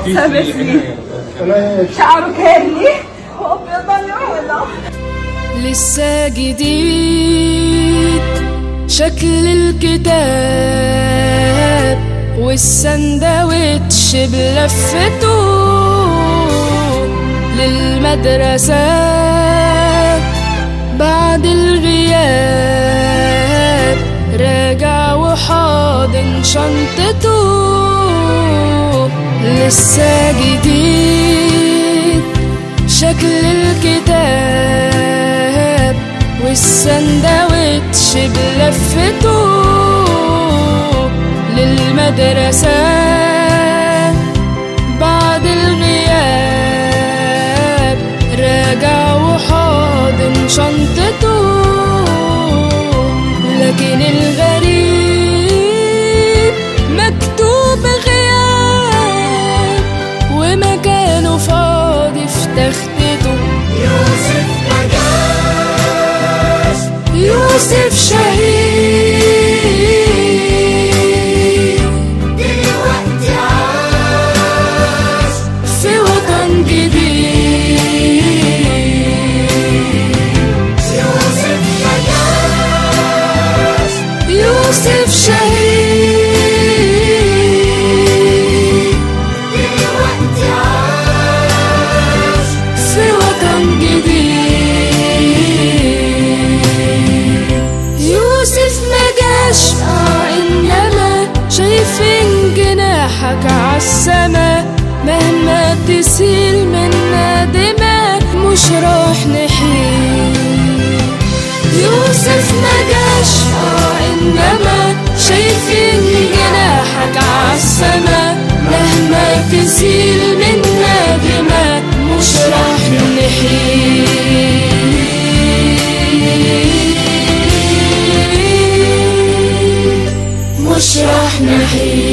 سابسني شعره كيرلي وابيض ولا لسه جديد شكل الكتاب والسندوتش بلفته للمدرسة بعد الغياب راجع وحاضن شنطته لسه جديد شكل الكتاب والسندوتش بلفته للمدرسة بعد الغياب راجع وحاضن شنطته لكن الغريب مكتوب غياب ومكانه فاضي في تختته يوسف نجاش يوسف شهيد دلوقتي عاش في وطن جديد يوسف نجاش يوسف شهيد دلوقتي عاش في وطن جديد يوسف ما جاش اه انما شايفين جناحك عالسما مهما تسيل منا دماء مش راح نحيد يوسف ما جاش اه انما شايفين جناحك عالسما مهما تسيل منا دماء مش راح نحيد مش راح نحيد